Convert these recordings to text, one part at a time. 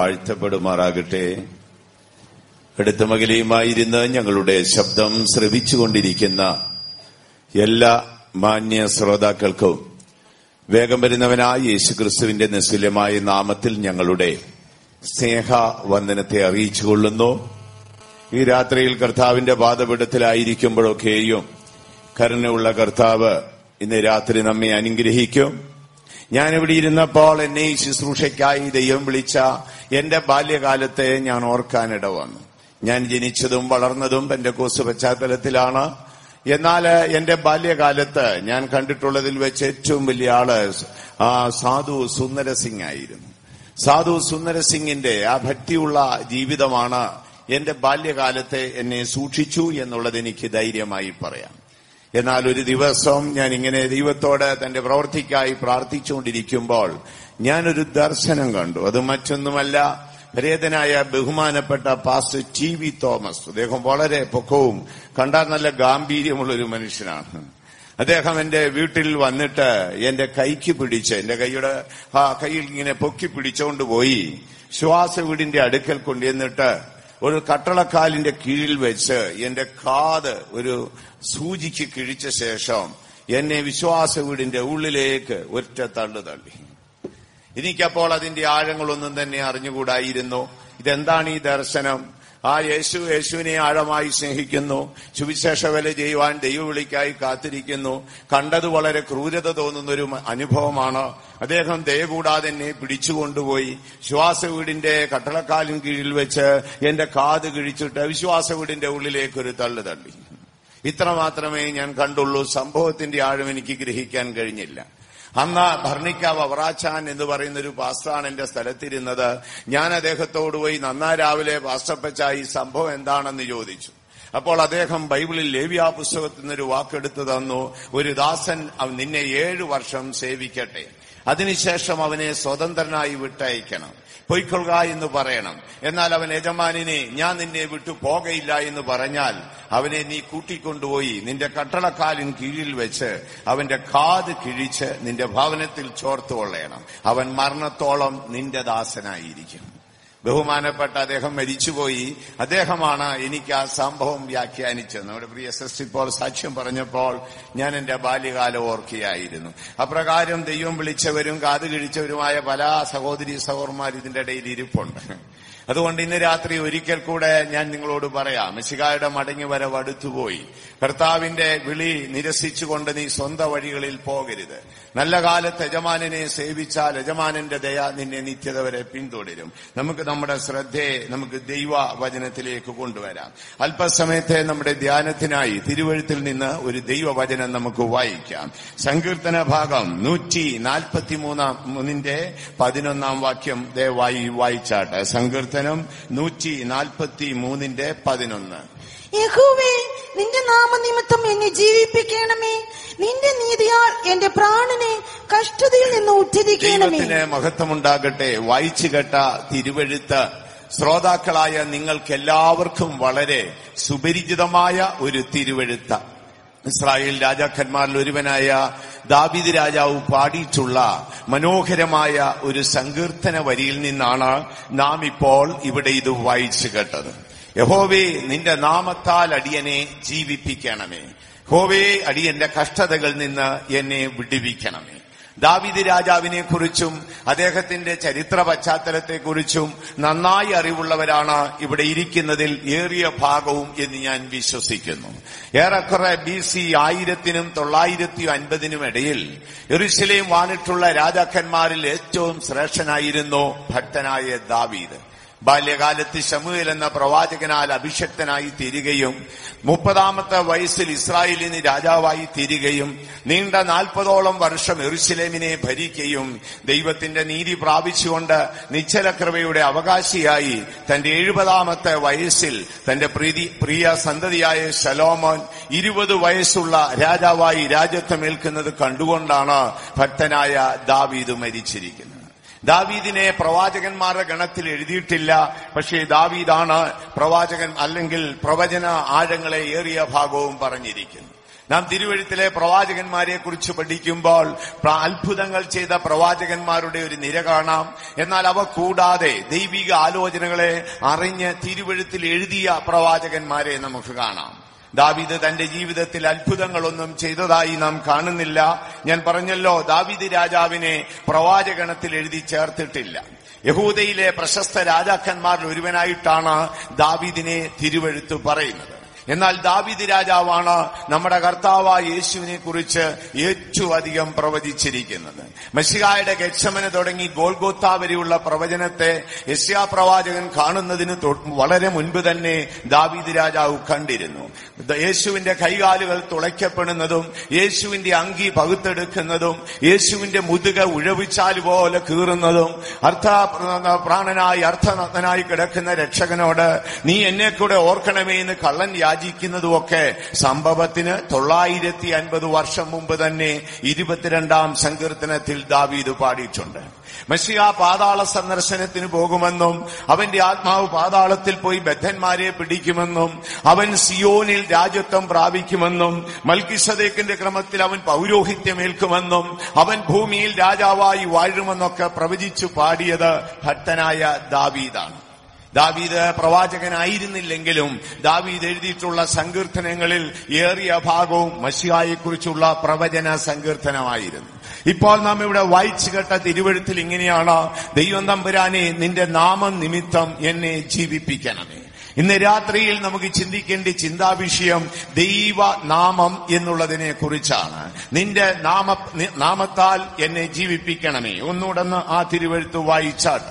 വാഴ്ത്തപ്പെടുമാറാകട്ടെ അടുത്ത മകലയുമായിരുന്ന് ഞങ്ങളുടെ ശബ്ദം ശ്രവിച്ചുകൊണ്ടിരിക്കുന്ന എല്ലാ മാന്യ ശ്രോതാക്കൾക്കും വേഗം വരുന്നവനായ യേശുക്രിസ്തുവിന്റെ നിസ്തുല്യമായ നാമത്തിൽ ഞങ്ങളുടെ സ്നേഹ വന്ദനത്തെ അറിയിച്ചുകൊള്ളുന്നു ഈ രാത്രിയിൽ കർത്താവിന്റെ പാതപിടത്തിലായിരിക്കുമ്പോഴൊക്കെയും കരുണയുള്ള കർത്താവ് ഇന്ന് രാത്രി നമ്മെ അനുഗ്രഹിക്കും ഞാനിവിടെ ഇരുന്നപ്പോൾ എന്നെ ഈ ശുശ്രൂഷയ്ക്കായി ദൈവം വിളിച്ച എന്റെ ബാല്യകാലത്തെ ഞാൻ ഓർക്കാനിട വന്നു ഞാൻ ജനിച്ചതും വളർന്നതും എന്റെ കോസ് പശ്ചാത്തലത്തിലാണ് എന്നാൽ എന്റെ ബാല്യകാലത്ത് ഞാൻ കണ്ടിട്ടുള്ളതിൽ വെച്ച് ഏറ്റവും വലിയ ആള് ആ സാധു സുന്ദര സിംഗ് ആയിരുന്നു സാധു സുന്ദര സിംഗിന്റെ ആ ഭക്തിയുള്ള ജീവിതമാണ് എന്റെ ബാല്യകാലത്തെ എന്നെ സൂക്ഷിച്ചു എന്നുള്ളത് എനിക്ക് ധൈര്യമായി പറയാം എന്നാൽ ഒരു ദിവസം ഞാൻ ഇങ്ങനെ ദൈവത്തോട് തന്റെ പ്രവൃത്തിക്കായി പ്രാർത്ഥിച്ചുകൊണ്ടിരിക്കുമ്പോൾ ഞാനൊരു ദർശനം കണ്ടു അത് മറ്റൊന്നുമല്ല പരേതനായ ബഹുമാനപ്പെട്ട പാസ്റ്റർ ടി വി തോമസ് അദ്ദേഹം വളരെ പൊക്കവും കണ്ടാൽ നല്ല ഗാംഭീര്യമുള്ള ഒരു മനുഷ്യനാണ് അദ്ദേഹം എന്റെ വീട്ടിൽ വന്നിട്ട് എന്റെ കൈക്ക് പിടിച്ച് എന്റെ കൈയുടെ ആ കയ്യിൽ ഇങ്ങനെ പൊക്കി പിടിച്ചുകൊണ്ട് പോയി ശ്വാസ വീടിന്റെ അടുക്കൽ കൊണ്ടുവന്നിട്ട് ഒരു കട്ടളക്കാലിന്റെ കീഴിൽ വെച്ച് എന്റെ കാത് ഒരു സൂചിക്ക് കിഴിച്ച ശേഷം എന്നെ വിശ്വാസ വീടിന്റെ ഉള്ളിലേക്ക് ഒറ്റ തള്ളു തള്ളി എനിക്കപ്പോൾ അതിന്റെ ആഴങ്ങളൊന്നും തന്നെ അറിഞ്ഞുകൂടായിരുന്നു ഇതെന്താണ് ഈ ദർശനം ആ യേശു യേശുവിനെ ആഴമായി സ്നേഹിക്കുന്നു സുവിശേഷ വില ചെയ്യുവാൻ ദൈവവിളിക്കായി കാത്തിരിക്കുന്നു കണ്ടത് വളരെ ക്രൂരത തോന്നുന്ന ഒരു അനുഭവമാണ് അദ്ദേഹം ദയ കൂടാതെ എന്നെ പിടിച്ചുകൊണ്ടുപോയി ശ്വാസ വീടിന്റെ കട്ടളക്കാലിൻ കീഴിൽ വെച്ച് എന്റെ കാത് കിഴിച്ചിട്ട് വിശ്വാസ വീടിന്റെ ഉള്ളിലേക്ക് ഒരു തള്ളു തള്ളി ഇത്ര മാത്രമേ ഞാൻ കണ്ടുള്ളൂ സംഭവത്തിന്റെ ആഴം എനിക്ക് ഗ്രഹിക്കാൻ കഴിഞ്ഞില്ല അന്ന് ഭർണിക്കാവ് അവറാച്ചാൻ എന്ന് പറയുന്ന ഒരു പാസ്റ്ററാണ് എന്റെ സ്ഥലത്തിരുന്നത് ഞാൻ അദ്ദേഹത്തോട് പോയി നന്നാ രാവിലെ പാസ്റ്റപ്പച്ചായി സംഭവം എന്താണെന്ന് ചോദിച്ചു അപ്പോൾ അദ്ദേഹം ബൈബിളിൽ ലേവ്യാ പുസ്തകത്തിൽ നിന്നൊരു വാക്കെടുത്ത് തന്നു ഒരു ദാസൻ നിന്നെ ഏഴു വർഷം സേവിക്കട്ടെ അതിനുശേഷം അവനെ സ്വതന്ത്രനായി വിട്ടയക്കണം പൊയ്ക്കൊള്ളുക എന്ന് പറയണം എന്നാൽ അവൻ യജമാനിനെ ഞാൻ നിന്നെ വിട്ടു പോകയില്ല എന്ന് പറഞ്ഞാൽ അവനെ നീ കൂട്ടിക്കൊണ്ടുപോയി നിന്റെ കട്ടളക്കാലിൻ കീഴിൽ വെച്ച് അവന്റെ കാത് കിഴിച്ച് നിന്റെ ഭവനത്തിൽ ചോർത്തുകൊള്ളണം അവൻ മരണത്തോളം നിന്റെ ദാസനായിരിക്കും ബഹുമാനപ്പെട്ട അദ്ദേഹം മരിച്ചുപോയി അദ്ദേഹമാണ് എനിക്ക് ആ സംഭവം വ്യാഖ്യാനിച്ചത് നമ്മുടെ പ്രിയ എസ് ഇപ്പോൾ സാക്ഷ്യം പറഞ്ഞപ്പോൾ ഞാൻ എന്റെ ബാല്യകാലം ഓർക്കുകയായിരുന്നു അപ്രകാരം ദൈവം വിളിച്ചവരും കാതു കിഴിച്ചവരുമായ പല സഹോദരി സഹോദരന്മാർ ഇതിന്റെ ഇടയിൽ ഇരിപ്പുണ്ട് അതുകൊണ്ട് ഇന്ന് രാത്രി ഒരിക്കൽ കൂടെ ഞാൻ നിങ്ങളോട് പറയാം മെസ്സികായുടെ മടങ്ങി വരവ് അടുത്തുപോയി കർത്താവിന്റെ വിളി നിരസിച്ചുകൊണ്ട് നീ സ്വന്തം വഴികളിൽ പോകരുത് നല്ല കാലത്ത് യജമാനനെ സേവിച്ചാൽ യജമാനന്റെ ദയ നിന്നെ നിത്യത വരെ പിന്തുടരും നമുക്ക് നമ്മുടെ ശ്രദ്ധയെ നമുക്ക് ദൈവ വചനത്തിലേക്ക് കൊണ്ടുവരാം അല്പസമയത്തെ നമ്മുടെ ധ്യാനത്തിനായി തിരുവഴുത്തിൽ നിന്ന് ഒരു ദൈവവചനം നമുക്ക് വായിക്കാം സങ്കീർത്തന ഭാഗം നൂറ്റി നാൽപ്പത്തിമൂന്നാം മൂന്നിന്റെ പതിനൊന്നാം വാക്യം ദയവായി വായിച്ചാട്ടെ സങ്കീർത്തനം നൂറ്റി നാൽപ്പത്തി മൂന്നിന്റെ പതിനൊന്ന് യഹോവേ നിന്റെ നാമനിമിത്തം എന്നെ ജീവിപ്പിക്കണമേ നിന്റെ നീതിയാൽ എന്റെ പ്രാണനെ കഷ്ടതയിൽ നിന്ന് ഉദ്ധരിക്കണമേ ദൈവത്തിന് മഹത്വമുണ്ടാകട്ടെ വായിച്ചു കേട്ട തിരുവഴുത്ത് ശ്രോതാക്കളായ നിങ്ങൾക്ക് എല്ലാവർക്കും വളരെ സുപരിചിതമായ ഒരു തിരുവഴുത്ത ഇസ്രായേൽ രാജാക്കന്മാരിൽ ഒരുവനായ ദാബിദ് രാജാവ് പാടിയിട്ടുള്ള മനോഹരമായ ഒരു സങ്കീർത്തന വരിയിൽ നിന്നാണ് നാം ഇപ്പോൾ ഇവിടെ ഇത് വായിച്ചു കേട്ടത് യഹോവേ നിന്റെ നാമത്താൽ അടിയനെ ജീവിപ്പിക്കണമേ ഹോവേ അടിയന്റെ കഷ്ടതകളിൽ നിന്ന് എന്നെ വിടുവിക്കണമേ ദാവിദ് രാജാവിനെ കുറിച്ചും അദ്ദേഹത്തിന്റെ ചരിത്ര പശ്ചാത്തലത്തെക്കുറിച്ചും നന്നായി അറിവുള്ളവരാണ് ഇവിടെ ഇരിക്കുന്നതിൽ ഏറിയ ഭാഗവും എന്ന് ഞാൻ വിശ്വസിക്കുന്നു ഏറെക്കുറെ ബി സി ആയിരത്തിനും തൊള്ളായിരത്തി അൻപതിനും ഇടയിൽ എറുശലേം വാണിട്ടുള്ള രാജാക്കന്മാരിൽ ഏറ്റവും ശ്രേഷ്ഠനായിരുന്നു ഭക്തനായ ദാവീദ് ബാല്യകാലത്ത് ശമുവേൽ എന്ന പ്രവാചകനാൽ അഭിഷക്തനായി തീരുകയും മുപ്പതാമത്തെ വയസ്സിൽ ഇസ്രായേലിന് രാജാവായി തീരുകയും നീണ്ട നാൽപ്പതോളം വർഷം എറുസലേമിനെ ഭരിക്കുകയും ദൈവത്തിന്റെ നീതി പ്രാപിച്ചുകൊണ്ട് നിശ്ചലകൃപയുടെ അവകാശിയായി തന്റെ എഴുപതാമത്തെ വയസ്സിൽ തന്റെ പ്രീതി പ്രിയ സന്തതിയായ ശലോമോൻ ഇരുപത് വയസ്സുള്ള രാജാവായി രാജ്യത്വമേൽക്കുന്നത് കണ്ടുകൊണ്ടാണ് ഭക്തനായ ദാവീദ് മരിച്ചിരിക്കുന്നത് ദാവീദിനെ പ്രവാചകന്മാരുടെ ഗണത്തിൽ എഴുതിയിട്ടില്ല പക്ഷേ ദാവീദാണ് പ്രവാചകൻ അല്ലെങ്കിൽ പ്രവചന ആഴങ്ങളെ ഏറിയ ഭാഗവും പറഞ്ഞിരിക്കുന്നു നാം തിരുവഴുത്തിലെ പ്രവാചകന്മാരെ കുറിച്ച് പഠിക്കുമ്പോൾ പ്ര- അത്ഭുതങ്ങൾ ചെയ്ത പ്രവാചകന്മാരുടെ ഒരു നിര കാണാം എന്നാൽ അവ കൂടാതെ ദൈവിക ആലോചനകളെ അറിഞ്ഞ് തിരുവഴുത്തിൽ എഴുതിയ പ്രവാചകന്മാരെ നമുക്ക് കാണാം ദാവീദ് തന്റെ ജീവിതത്തിൽ അത്ഭുതങ്ങളൊന്നും ചെയ്തതായി നാം കാണുന്നില്ല ഞാൻ പറഞ്ഞല്ലോ ദാവീദ് രാജാവിനെ പ്രവാചകണത്തിൽ എഴുതി ചേർത്തിട്ടില്ല യഹൂദയിലെ പ്രശസ്ത രാജാക്കന്മാരിൽ ഒരുവനായിട്ടാണ് ദാവീദിനെ തിരുവഴുത്ത് പറയുന്നത് എന്നാൽ ദാവീദ് രാജാവാണ് നമ്മുടെ കർത്താവായ യേശുവിനെ കുറിച്ച് ഏറ്റവും അധികം പ്രവചിച്ചിരിക്കുന്നത് മഷികായുടെ ഗച്ഛമന തുടങ്ങി ഗോൽഗോത്ത വരെയുള്ള പ്രവചനത്തെ യശ്യാ പ്രവാചകൻ കാണുന്നതിന് തൊ- വളരെ മുൻപ് തന്നെ ദാവീദ് രാജാവ് കണ്ടിരുന്നു ദ- യേശുവിന്റെ കൈകാലുകൾ തുളയ്ക്കപ്പെടുന്നതും യേശുവിന്റെ അങ്കി പകുത്തെടുക്കുന്നതും യേശുവിന്റെ മുതുക ഉഴവിച്ചാൽ പോലെ കീറുന്നതും അർത്ഥ പ്രാണനായി അർത്ഥനഗ്നനായി കിടക്കുന്ന രക്ഷകനോട് നീ എന്നെ കൂടെ ഓർക്കണമേ എന്ന് കള്ളൻ യാചിക്കുന്നതുമൊക്കെ സംഭവത്തിന് തൊള്ളായിരത്തി അൻപത് വർഷം മുമ്പ് തന്നെ ഇരുപത്തിരണ്ടാം സങ്കീർത്തനത്തിൽ ദാവീദ് പാടിയിട്ടുണ്ട് മഷിയ പാതാള സന്ദർശനത്തിന് പോകുമെന്നും അവന്റെ ആത്മാവ് പാതാളത്തിൽ പോയി ബദ്ധന്മാരെ പിടിക്കുമെന്നും അവൻ സിയോനിൽ രാജ്യത്വം പ്രാപിക്കുമെന്നും മൽക്കിസദേക്കിന്റെ ക്രമത്തിൽ അവൻ പൗരോഹിത്യമേൽക്കുമെന്നും അവൻ ഭൂമിയിൽ രാജാവായി വാഴുമെന്നൊക്കെ പ്രവചിച്ചു പാടിയത് ഭക്തനായ ദാവീദാണ് ദാവീദ് പ്രവാചകനായിരുന്നില്ലെങ്കിലും ദാവീദ് എഴുതിയിട്ടുള്ള സങ്കീർത്തനങ്ങളിൽ ഏറിയ ഭാഗവും മഷിയായെക്കുറിച്ചുള്ള പ്രവചന സങ്കീർത്തനമായിരുന്നു ഇപ്പോൾ നാം ഇവിടെ വായിച്ചു കേട്ട തിരുവഴുത്തിൽ ഇങ്ങനെയാണ് ദൈവം തമ്പുരാനെ നിന്റെ നാമം നിമിത്തം എന്നെ ജീവിപ്പിക്കണമേ ഇന്ന് രാത്രിയിൽ നമുക്ക് ചിന്തിക്കേണ്ട ചിന്താവിഷയം ദൈവ നാമം എന്നുള്ളതിനെ കുറിച്ചാണ് നിന്റെ നാമ നി- നാമത്താൽ എന്നെ ജീവിപ്പിക്കണമേ ഒന്നുകൂടെ ആ തിരുവഴുത്ത് വായിച്ചാട്ട്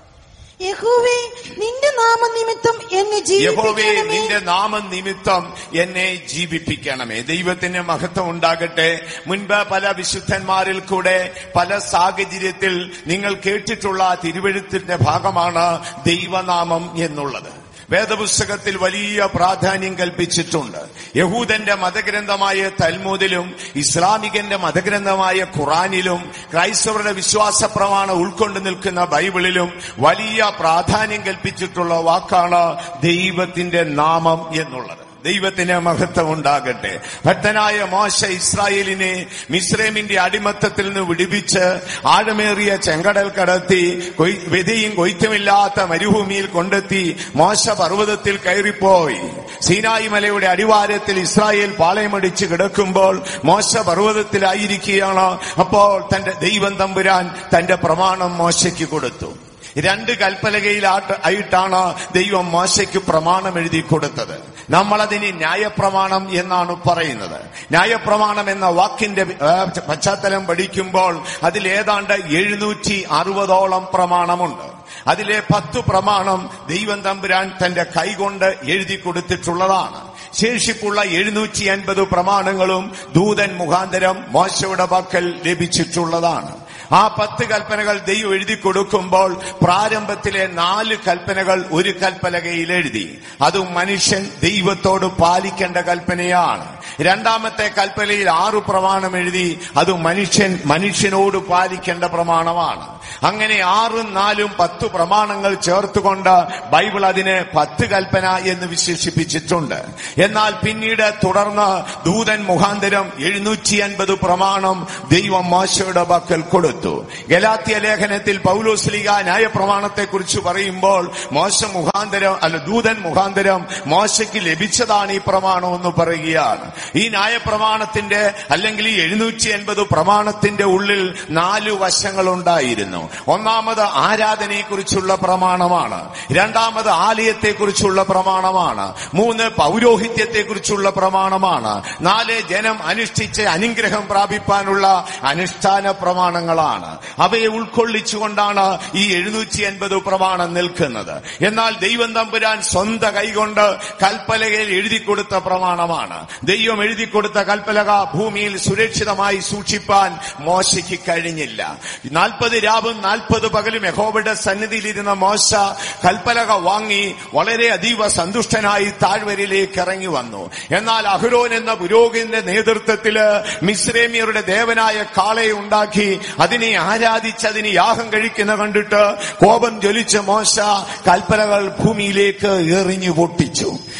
യഹോവേ നിന്റെ നാമനിമിത്തം എന്നെ യഹോവേ ജീവിപ്പിക്കണമേ നിന്റെ നാമം നിമിത്തം എന്നെ ജീവിപ്പിക്കണമേ ദൈവത്തിന് മഹത്വം ഉണ്ടാകട്ടെ മുൻപ് പല വിശുദ്ധന്മാരിൽ കൂടെ പല സാഹചര്യത്തിൽ നിങ്ങൾ കേട്ടിട്ടുള്ള ആ തിരുവഴുത്തിന്റെ ഭാഗമാണ് ദൈവനാമം എന്നുള്ളത് വേദപുസ്തകത്തിൽ വലിയ പ്രാധാന്യം കൽപ്പിച്ചിട്ടുണ്ട് യഹൂദന്റെ മതഗ്രന്ഥമായ തൽമൂദിലും ഇസ്ലാമികന്റെ മതഗ്രന്ഥമായ ഖുറാനിലും ക്രൈസ്തവരുടെ വിശ്വാസ പ്രമാണം ഉൾക്കൊണ്ടു നിൽക്കുന്ന ബൈബിളിലും വലിയ പ്രാധാന്യം കൽപ്പിച്ചിട്ടുള്ള വാക്കാണ് ദൈവത്തിന്റെ നാമം എന്നുള്ളത് ദൈവത്തിന് മഹത്വം ഉണ്ടാകട്ടെ ഭക്തനായ മോശ ഇസ്രായേലിനെ മിസ്രൈമിന്റെ അടിമത്തത്തിൽ നിന്ന് വിടിപ്പിച്ച് ആഴമേറിയ ചെങ്കടൽ കടത്തി കൊയ്- വിധിയും കൊയ്ത്തുമില്ലാത്ത മരുഭൂമിയിൽ കൊണ്ടെത്തി മോശ പർവ്വതത്തിൽ കയറിപ്പോയി സീനായി മലയുടെ അടിവാരത്തിൽ ഇസ്രായേൽ പാളയമടിച്ച് കിടക്കുമ്പോൾ മോശ പർവ്വതത്തിലായിരിക്കുകയാണ് അപ്പോൾ തന്റെ ദൈവം തമ്പുരാൻ തന്റെ പ്രമാണം മോശയ്ക്ക് കൊടുത്തു രണ്ട് കൽപ്പലകയിലാട്ട് ആയിട്ടാണ് ദൈവം മോശയ്ക്ക് പ്രമാണം എഴുതി കൊടുത്തത് നമ്മളതിന് ന്യായപ്രമാണം എന്നാണ് പറയുന്നത് ന്യായപ്രമാണം എന്ന വാക്കിന്റെ ആ, പശ്ചാത്തലം പഠിക്കുമ്പോൾ അതിൽ ഏതാണ്ട് എഴുന്നൂറ്റി അറുപതോളം പ്രമാണമുണ്ട് അതിലെ പത്ത് പ്രമാണം ദൈവം തമ്പുരാൻ തന്റെ കൈകൊണ്ട് എഴുതി കൊടുത്തിട്ടുള്ളതാണ് ശേഷിപ്പുള്ള എഴുന്നൂറ്റി അൻപത് പ്രമാണങ്ങളും ദൂതൻ മുഖാന്തരം മോശയുടെ പക്കൽ ലഭിച്ചിട്ടുള്ളതാണ് ആ പത്ത് കൽപ്പനകൾ ദൈവം എഴുതി കൊടുക്കുമ്പോൾ പ്രാരംഭത്തിലെ നാല് കൽപ്പനകൾ ഒരു കൽപ്പലകയിൽ എഴുതി അതും മനുഷ്യൻ ദൈവത്തോട് പാലിക്കേണ്ട കൽപ്പനയാണ് രണ്ടാമത്തെ കൽപ്പനയിൽ ആറു പ്രമാണം എഴുതി അത് മനുഷ്യൻ മനുഷ്യനോട് പാലിക്കേണ്ട പ്രമാണമാണ് അങ്ങനെ ആറും നാലും പത്ത് പ്രമാണങ്ങൾ ചേർത്തുകൊണ്ട് ബൈബിൾ അതിനെ പത്ത് കൽപ്പന എന്ന് വിശേഷിപ്പിച്ചിട്ടുണ്ട് എന്നാൽ പിന്നീട് തുടർന്ന് ദൂതൻ മുഖാന്തരം എഴുന്നൂറ്റി അൻപത് പ്രമാണം ദൈവം മോശയുടെ പക്കൽ കൊടുത്തു ഗലാത്യ ലേഖനത്തിൽ പൗലോസ്ലിക ന്യായപ്രമാണത്തെ കുറിച്ച് പറയുമ്പോൾ മോശ മുഖാന്തരം അല്ല ദൂതൻ മുഖാന്തരം മോശയ്ക്ക് ലഭിച്ചതാണ് ഈ പ്രമാണം എന്ന് പറയുകയാണ് ഈ ന്യായപ്രമാണത്തിന്റെ അല്ലെങ്കിൽ ഈ എഴുന്നൂറ്റി അൻപത് പ്രമാണത്തിന്റെ ഉള്ളിൽ നാല് വശങ്ങളുണ്ടായിരുന്നു ഒന്നാമത് ആരാധനയെക്കുറിച്ചുള്ള പ്രമാണമാണ് രണ്ടാമത് ആലയത്തെക്കുറിച്ചുള്ള പ്രമാണമാണ് മൂന്ന് പൗരോഹിത്യത്തെക്കുറിച്ചുള്ള പ്രമാണമാണ് നാല് ജനം അനുഷ്ഠിച്ച് അനുഗ്രഹം പ്രാപിപ്പാനുള്ള അനുഷ്ഠാന പ്രമാണങ്ങളാണ് അവയെ ഉൾക്കൊള്ളിച്ചുകൊണ്ടാണ് ഈ എഴുന്നൂറ്റി അൻപത് പ്രമാണം നിൽക്കുന്നത് എന്നാൽ ദൈവം തമ്പുരാൻ സ്വന്ത കൈകൊണ്ട് കൽപ്പലകയിൽ എഴുതി കൊടുത്ത പ്രമാണമാണ് ദൈവം എഴുതി കൊടുത്ത കൽപ്പലക ഭൂമിയിൽ സുരക്ഷിതമായി സൂക്ഷിപ്പാൻ മോശയ്ക്ക് കഴിഞ്ഞില്ല നാൽപ്പത് രാവും നാൽപ്പത് പകലും യഹോബയുടെ സന്നിധിയിലിരുന്ന മോശ കൽപ്പലക വാങ്ങി വളരെ അതീവ സന്തുഷ്ടനായി താഴ്വരയിലേക്ക് ഇറങ്ങി വന്നു എന്നാൽ അഹ്റോൻ എന്ന പുരോഹിതന്റെ നേതൃത്വത്തില് മിശ്രേമിയരുടെ ദേവനായ കാളയെ ഉണ്ടാക്കി അതിനെ ആരാധിച്ച് അതിന് യാഗം കഴിക്കുന്ന കണ്ടിട്ട് കോപം ജ്വലിച്ച മോശ കൽപ്പനകൾ ഭൂമിയിലേക്ക് എറിഞ്ഞു പൊട്ടിച്ചു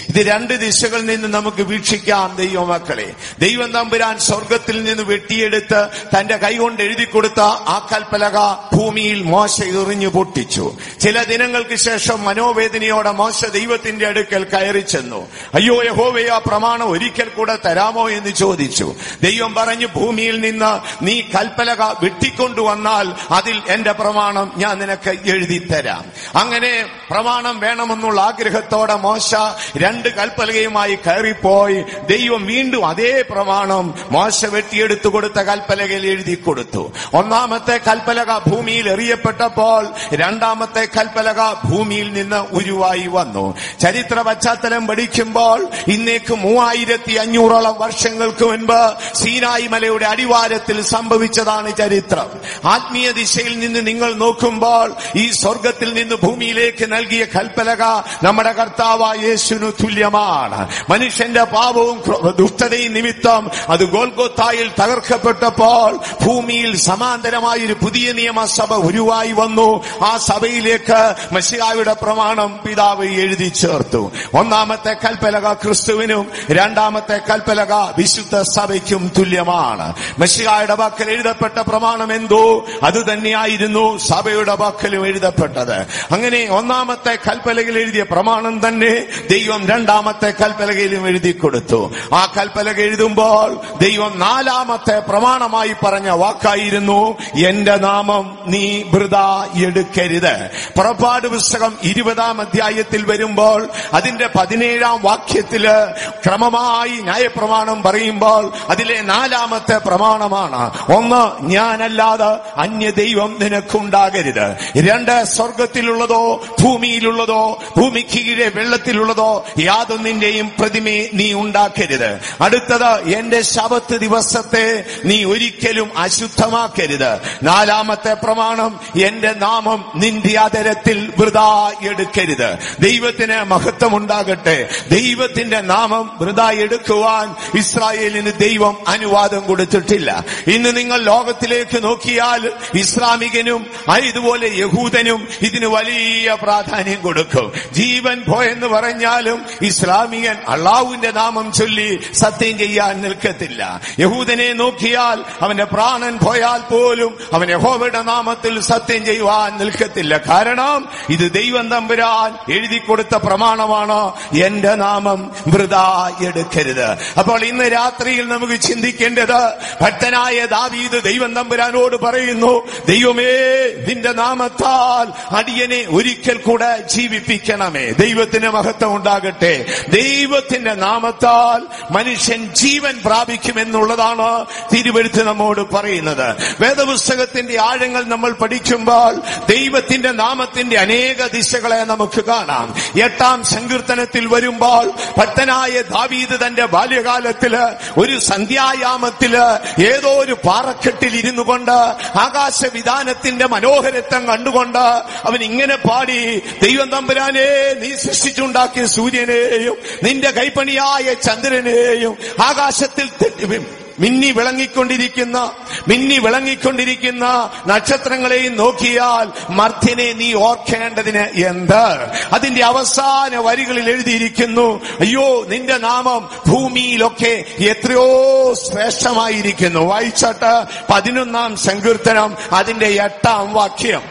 ഇത് രണ്ട് ദിശകളിൽ നിന്ന് നമുക്ക് വീക്ഷിക്കാം ദൈവമക്കളെ ദൈവം തമ്പുരാൻ സ്വർഗത്തിൽ നിന്ന് വെട്ടിയെടുത്ത് തന്റെ കൈകൊണ്ട് എഴുതി കൊടുത്ത ആ കൽപ്പലക ഭൂമിയിൽ മോശ എറിഞ്ഞു പൊട്ടിച്ചു ചില ദിനങ്ങൾക്ക് ശേഷം മനോവേദനയോടെ മോശ ദൈവത്തിന്റെ അടുക്കൽ കയറി ചെന്നു അയ്യോ യഹോവേ ആ പ്രമാണം ഒരിക്കൽ കൂടെ തരാമോ എന്ന് ചോദിച്ചു ദൈവം പറഞ്ഞു ഭൂമിയിൽ നിന്ന് നീ കൽപ്പലക വെട്ടിക്കൊണ്ടുവന്നാൽ അതിൽ എന്റെ പ്രമാണം ഞാൻ നിനക്ക് എഴുതി തരാം അങ്ങനെ പ്രമാണം വേണമെന്നുള്ള ആഗ്രഹത്തോടെ മോശ രണ്ട് കൽപ്പലകയുമായി കയറിപ്പോയി ദൈവം വീണ്ടും അതേ പ്രമാണം മോശ വെട്ടിയെടുത്തു കൊടുത്ത കൽപ്പലകയിൽ എഴുതി കൊടുത്തു ഒന്നാമത്തെ കൽപ്പലക ഭൂമിയിൽ എറിയപ്പെട്ടപ്പോൾ രണ്ടാമത്തെ കൽപ്പലക ഭൂമിയിൽ നിന്ന് ഉരുവായി വന്നു ചരിത്ര പശ്ചാത്തലം പഠിക്കുമ്പോൾ ഇന്നേക്ക് മൂവായിരത്തി അഞ്ഞൂറോളം വർഷങ്ങൾക്ക് മുൻപ് സീനായി മലയുടെ അടിവാരത്തിൽ സംഭവിച്ചതാണ് ചരിത്രം ആത്മീയ ദിശയിൽ നിന്ന് നിങ്ങൾ നോക്കുമ്പോൾ ഈ സ്വർഗത്തിൽ നിന്ന് ഭൂമിയിലേക്ക് നൽകിയ കൽപ്പലക നമ്മുടെ കർത്താവായ യേശുവിനു തുല്യമാണ് മനുഷ്യന്റെ പാപവും ക്രോ- ദുഷ്ടതയും നിമിത്തം അത് ഗോൽഗോത്തായിൽ തകർക്കപ്പെട്ടപ്പോൾ ഭൂമിയിൽ സമാന്തരമായ ഒരു പുതിയ നിയമസഭ ഉരുവായി വന്നു ആ സഭയിലേക്ക് മഷിയായുടെ പ്രമാണം പിതാവ് എഴുതി ചേർത്തു ഒന്നാമത്തെ കൽപ്പലക ക്രിസ്തുവിനും രണ്ടാമത്തെ കൽപ്പലക വിശുദ്ധ സഭയ്ക്കും തുല്യമാണ് മഷിയായുടെ വാക്കൽ എഴുതപ്പെട്ട പ്രമാണം എന്തോ അത് തന്നെയായിരുന്നു സഭയുടെ വാക്കലും എഴുതപ്പെട്ടത് അങ്ങനെ ഒന്നാമത്തെ കൽപ്പലകയിൽ എഴുതിയ പ്രമാണം തന്നെ ദൈവം രണ്ടാമത്തെ കൽപ്പലകയിലും എഴുതി കൊടുത്തു ആ കൽപ്പലക എഴുതുമ്പോൾ ദൈവം നാലാമത്തെ പ്രമാണമായി പറഞ്ഞ വാക്കായിരുന്നു എന്റെ നാമം നീ വൃത എടുക്കരുത് പുറപ്പാട് പുസ്തകം ഇരുപതാം അധ്യായത്തിൽ വരുമ്പോൾ അതിന്റെ പതിനേഴാം വാക്യത്തില് ക്രമമായി ന്യായപ്രമാണം പറയുമ്പോൾ അതിലെ നാലാമത്തെ പ്രമാണമാണ് ഒന്ന് ഞാനല്ലാതെ അന്യ ദൈവം നിനക്കുണ്ടാകരുത് രണ്ട് സ്വർഗത്തിലുള്ളതോ ഭൂമിയിലുള്ളതോ ഭൂമിക്ക് കീഴെ വെള്ളത്തിലുള്ളതോ യാതൊന്നിന്റെയും പ്രതിമയെ നീ ഉണ്ടാക്കരുത് അടുത്തത് എന്റെ ശബത്ത് ദിവസത്തെ നീ ഒരിക്കലും അശുദ്ധമാക്കരുത് നാലാമത്തെ പ്രമാണം എന്റെ നാമം നിന്റെ അതരത്തിൽ വൃതാ എടുക്കരുത് ദൈവത്തിന് മഹത്വം ഉണ്ടാകട്ടെ ദൈവത്തിന്റെ നാമം വൃതാ എടുക്കുവാൻ ഇസ്രായേലിന് ദൈവം അനുവാദം കൊടുത്തിട്ടില്ല ഇന്ന് നിങ്ങൾ ലോകത്തിലേക്ക് നോക്കിയാൽ ഇസ്ലാമികനും ആ ഇതുപോലെ യഹൂദനും ഇതിന് വലിയ പ്രാധാന്യം കൊടുക്കും ജീവൻ പോയെന്ന് പറഞ്ഞാലും ഇസ്ലാമികൻ അള്ളാഹുവിന്റെ നാമം ചൊല്ലി സത്യം ചെയ്യാൻ നിൽക്കത്തില്ല യഹൂദനെ നോക്കിയാൽ അവന്റെ പ്രാണൻ പോയാൽ പോലും അവൻ യഹോവയുടെ നാമത്തിൽ സത്യം ചെയ്യുവാൻ നിൽക്കത്തില്ല കാരണം ഇത് ദൈവം തമ്പുരാൻ എഴുതി കൊടുത്ത പ്രമാണമാണ് എന്റെ നാമം വൃതാ എടുക്കരുത് അപ്പോൾ ഇന്ന് രാത്രിയിൽ നമുക്ക് ചിന്തിക്കേണ്ടത് ഭക്തനായ ദാവീദ് ദൈവം തമ്പുരാനോട് പറയുന്നു ദൈവമേ നിന്റെ നാമത്താൽ അടിയനെ ഒരിക്കൽ കൂടെ ജീവിപ്പിക്കണമേ ദൈവത്തിന് മഹത്വം ഉണ്ടാകട്ടെ ദൈവത്തിന്റെ നാമത്താൽ മനുഷ്യൻ ജീവൻ പ്രാപിക്കുമെന്നുള്ളതാണ് തിരുവഴുത്ത് നമ്മോട് പറയുന്നത് വേദപുസ്തകത്തിന്റെ ആഴങ്ങൾ നമ്മൾ പഠിക്കുമ്പോൾ ദൈവത്തിന്റെ നാമത്തിന്റെ അനേക ദിശകളെ നമുക്ക് കാണാം എട്ടാം സങ്കീർത്തനത്തിൽ വരുമ്പോൾ ഭക്തനായ ദാവീദ് തന്റെ ബാല്യകാലത്തില് ഒരു സന്ധ്യായാമത്തില് ഏതോ ഒരു പാറക്കെട്ടിൽ ഇരുന്നു കൊണ്ട് ആകാശവിധാനത്തിന്റെ മനോഹരത്വം കണ്ടുകൊണ്ട് അവൻ ഇങ്ങനെ പാടി ദൈവം തമ്പുരാനെ നീ സൃഷ്ടിച്ചുണ്ടാക്കിയ സൂര്യനെയും നിന്റെ കൈപ്പണിയായ ചന്ദ്രനെയും ആകാശത്തിൽ തെറ്റി- മിന്നി വിളങ്ങിക്കൊണ്ടിരിക്കുന്ന മിന്നി വിളങ്ങിക്കൊണ്ടിരിക്കുന്ന നക്ഷത്രങ്ങളെയും നോക്കിയാൽ മർത്യനെ നീ ഓർക്കേണ്ടതിന് എന്ത് അതിന്റെ അവസാന വരികളിൽ എഴുതിയിരിക്കുന്നു അയ്യോ നിന്റെ നാമം ഭൂമിയിലൊക്കെ എത്രയോ ശ്രേഷ്ഠമായിരിക്കുന്നു വായിച്ചാട്ട് പതിനൊന്നാം സങ്കീർത്തനം അതിന്റെ എട്ടാം വാക്യം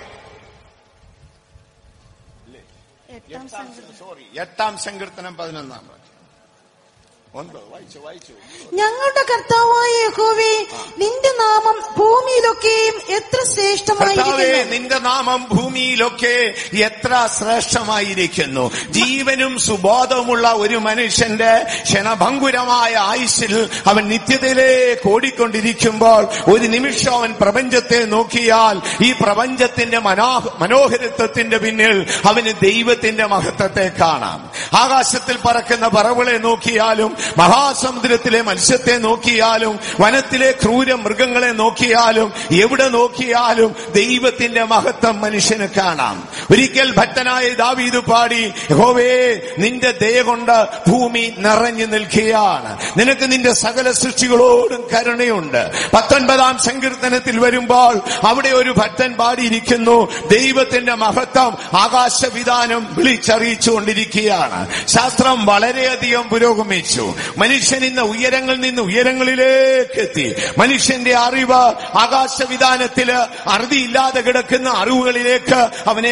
സോറി എട്ടാം സങ്കീർത്തനം പതിനൊന്നാം വാക്യം ഒൻപത് വായിച്ചു വായിച്ചു ഞങ്ങളുടെ കർത്താവായ യഹോവേ നിന്റെ നാമം ഭൂമിയിലൊക്കെയും എത്ര കർത്താവേ ശ്രേഷ്ഠമായിരിക്കുന്നു നിന്റെ നാമം ഭൂമിയിലൊക്കെ എത്ര ശ്രേഷ്ഠമായിരിക്കുന്നു ജീവനും സുബോധവുമുള്ള ഒരു മനുഷ്യന്റെ ക്ഷണഭങ്കുരമായ ആയുസ്സിൽ അവൻ നിത്യതയിലേക്ക് ഓടിക്കൊണ്ടിരിക്കുമ്പോൾ ഒരു നിമിഷം അവൻ പ്രപഞ്ചത്തെ നോക്കിയാൽ ഈ പ്രപഞ്ചത്തിന്റെ മനോഹ മനോഹരത്വത്തിന്റെ പിന്നിൽ അവന് ദൈവത്തിന്റെ മഹത്വത്തെ കാണാം ആകാശത്തിൽ പറക്കുന്ന പറവുകളെ നോക്കിയാലും മഹാസമുദ്രത്തിലെ മത്സ്യത്തെ നോക്കിയാലും വനത്തിലെ ക്രൂര മൃഗങ്ങളെ നോക്കിയാലും എവിടെ എവിടെ നോക്കിയാലും ദൈവത്തിന്റെ മഹത്വം മനുഷ്യന് കാണാം ഒരിക്കൽ ഭക്തനായ ദാവീദ് പാടി യഹോവേ നിന്റെ ദയ കൊണ്ട് ഭൂമി നിറഞ്ഞു നിൽക്കുകയാണ് നിനക്ക് നിന്റെ സകല സൃഷ്ടികളോടും കരുണയുണ്ട് പത്തൊൻപതാം സങ്കീർത്തനത്തിൽ വരുമ്പോൾ അവിടെ ഒരു ഭക്തൻ പാടിയിരിക്കുന്നു ദൈവത്തിന്റെ മഹത്വം ആകാശവിധാനം വിളിച്ചറിയിച്ചുകൊണ്ടിരിക്കുകയാണ് ശാസ്ത്രം വളരെയധികം പുരോഗമിച്ചു മനുഷ്യൻ ഇന്ന് ഉയരങ്ങളിൽ നിന്ന് ഉയരങ്ങളിലേക്ക് എത്തി മനുഷ്യന്റെ അറിവ് ആകാശവിധാനത്തില് അറുതിയില്ലാതെ കിടക്കുന്ന അറിവുകളിലേക്ക് അവനെ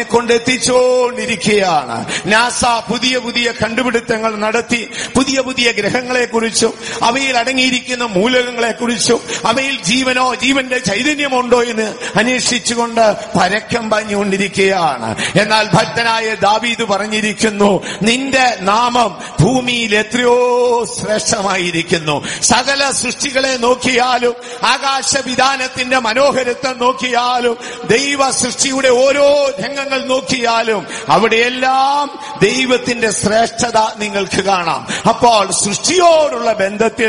കൊണ്ടെത്തിച്ചുകൊണ്ടിരിക്കുകയാണ് നാസ പുതിയ പുതിയ കണ്ടുപിടുത്തങ്ങൾ നടത്തി പുതിയ പുതിയ ഗ്രഹങ്ങളെ കുറിച്ചും അവയിൽ അടങ്ങിയിരിക്കുന്ന മൂലകങ്ങളെ കുറിച്ചും അവയിൽ ജീവനോ ജീവന്റെ ചൈതന്യമുണ്ടോ എന്ന് അന്വേഷിച്ചുകൊണ്ട് പരക്കം പാഞ്ഞുകൊണ്ടിരിക്കുകയാണ് എന്നാൽ ഭക്തനായ ദാവീദ് പറഞ്ഞിരിക്കുന്നു നിന്റെ നാമം ഭൂമിയിൽ എത്രയോ ശ്രേഷ്ഠമായിരിക്കുന്നു സകല സൃഷ്ടികളെ നോക്കിയാലും ആകാശവിധാനത്തിന്റെ മനോഹരത്വം നോക്കിയാലും ദൈവ സൃഷ്ടിയുടെ ഓരോ രംഗങ്ങൾ നോക്കിയാലും അവിടെയെല്ലാം ദൈവത്തിന്റെ ശ്രേഷ്ഠത നിങ്ങൾക്ക് കാണാം അപ്പോൾ സൃഷ്ടിയോടുള്ള ബന്ധത്തിൽ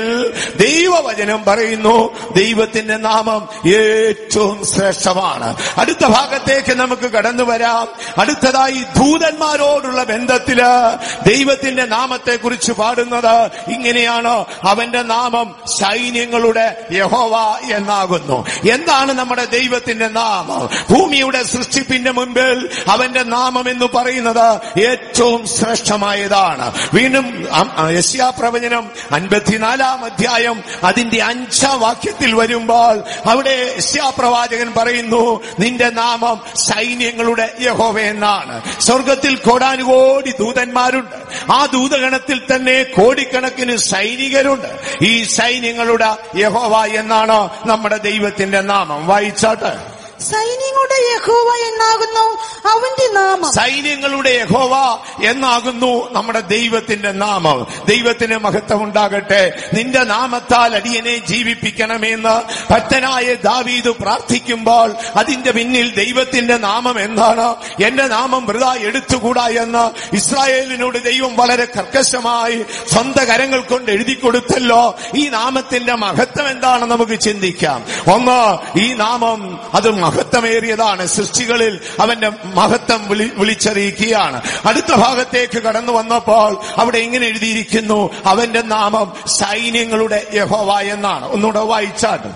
ദൈവവചനം പറയുന്നു ദൈവത്തിന്റെ നാമം ഏറ്റവും ശ്രേഷ്ഠമാണ് അടുത്ത ഭാഗത്തേക്ക് നമുക്ക് കടന്നു വരാം അടുത്തതായി ദൂതന്മാരോടുള്ള ബന്ധത്തില് ദൈവത്തിന്റെ നാമത്തെ കുറിച്ച് പാടുന്നത് ഇങ്ങനെയാണ് അവന്റെ നാമം സൈന്യങ്ങളുടെ യഹോവ എന്നാകുന്നു എന്താണ് നമ്മുടെ ദൈവത്തിന്റെ നാമം ഭൂമിയുടെ സൃഷ്ടിപ്പിന്റെ മുൻപിൽ അവന്റെ നാമം എന്ന് പറയുന്നത് ഏറ്റവും ശ്രേഷ്ഠമായതാണ് വീണ്ടും യശ്യാ പ്രവചനം അൻപത്തിനാലാം അധ്യായം അതിന്റെ അഞ്ചാം വാക്യത്തിൽ വരുമ്പോൾ അവിടെ യശ്യാ പ്രവാചകൻ പറയുന്നു നിന്റെ നാമം സൈന്യങ്ങളുടെ യഹോവ എന്നാണ് സ്വർഗത്തിൽ കോടാനുകോടി ദൂതന്മാരുണ്ട് ആ ദൂതഗണത്തിൽ തന്നെ കോടിക്കണക്കിന് സൈനികരുണ്ട് ഈ സൈന്യങ്ങളുടെ യഹോവ എന്നാണ് നമ്മുടെ ദൈവത്തിന്റെ നാമം വായിച്ചാട്ട് സൈന്യങ്ങളുടെ യഹോവ എന്നാകുന്നു അവന്റെ നാമം സൈന്യങ്ങളുടെ യഹോവ എന്നാകുന്നു നമ്മുടെ ദൈവത്തിന്റെ നാമം ദൈവത്തിന് മഹത്വം ഉണ്ടാകട്ടെ നിന്റെ നാമത്താൽ അടിയനെ ജീവിപ്പിക്കണമെന്ന് ഭക്തനായ ദാവീദ് പ്രാർത്ഥിക്കുമ്പോൾ അതിന്റെ പിന്നിൽ ദൈവത്തിന്റെ നാമം എന്താണ് എന്റെ നാമം വൃത എടുത്തുകൂടാ എന്ന് ഇസ്രായേലിനോട് ദൈവം വളരെ കർക്കശമായി സ്വന്തം കരങ്ങൾ കൊണ്ട് എഴുതി കൊടുത്തല്ലോ ഈ നാമത്തിന്റെ മഹത്വം എന്താണെന്ന് നമുക്ക് ചിന്തിക്കാം ഒന്ന് ഈ നാമം അത് മഹത്വമേറിയതാണ് സൃഷ്ടികളിൽ അവന്റെ മഹത്വം വിളി വിളിച്ചറിയിക്കുകയാണ് അടുത്ത ഭാഗത്തേക്ക് കടന്നു വന്നപ്പോൾ അവിടെ ഇങ്ങനെ എഴുതിയിരിക്കുന്നു അവന്റെ നാമം സൈന്യങ്ങളുടെ യഹോവ എന്നാണ് ഒന്നുകൂടെ വായിച്ചാട്ട്